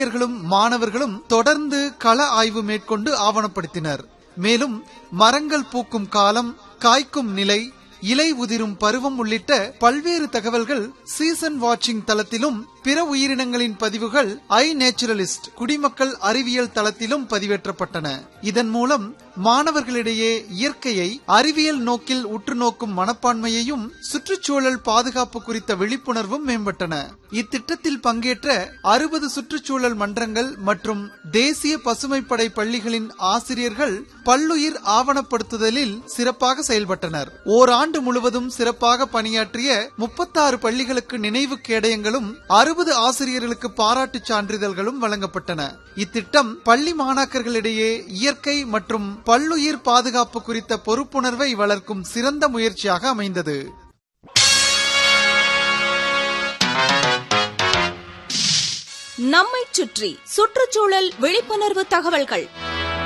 ஆசிரியர்களும் மாணவர்களும் தொடர்ந்து கள ஆய்வு மேற்கொண்டு ஆவணப்படுத்தினர் மேலும் மரங்கள் பூக்கும் காலம் காய்க்கும் நிலை இலை உதிரும் பருவம் உள்ளிட்ட பல்வேறு தகவல்கள் சீசன் வாட்சிங் தளத்திலும் பிற உயிரினங்களின் பதிவுகள் ஐ நேச்சுரலிஸ்ட் குடிமக்கள் அறிவியல் தளத்திலும் பதிவேற்றப்பட்டன இதன் மூலம் மாணவர்களிடையே இயற்கையை அறிவியல் நோக்கில் உற்று நோக்கும் மனப்பான்மையையும் சுற்றுச்சூழல் பாதுகாப்பு குறித்த விழிப்புணர்வும் மேம்பட்டன இத்திட்டத்தில் பங்கேற்ற அறுபது சுற்றுச்சூழல் மன்றங்கள் மற்றும் தேசிய பசுமைப்படை பள்ளிகளின் ஆசிரியர்கள் பல்லுயிர் ஆவணப்படுத்துதலில் சிறப்பாக செயல்பட்டனர் ஓராண்டு முழுவதும் சிறப்பாக பணியாற்றிய முப்பத்தாறு பள்ளிகளுக்கு நினைவு கேடயங்களும் அறுபது ஆசிரியர்களுக்கு பாராட்டுச் சான்றிதழ்களும் வழங்கப்பட்டன இத்திட்டம் பள்ளி மாணாக்கர்களிடையே இயற்கை மற்றும் பல்லுயிர் பாதுகாப்பு குறித்த பொறுப்புணர்வை வளர்க்கும் சிறந்த முயற்சியாக அமைந்தது நம்மைச் சுற்றி சுற்றுச்சூழல் விழிப்புணர்வு தகவல்கள்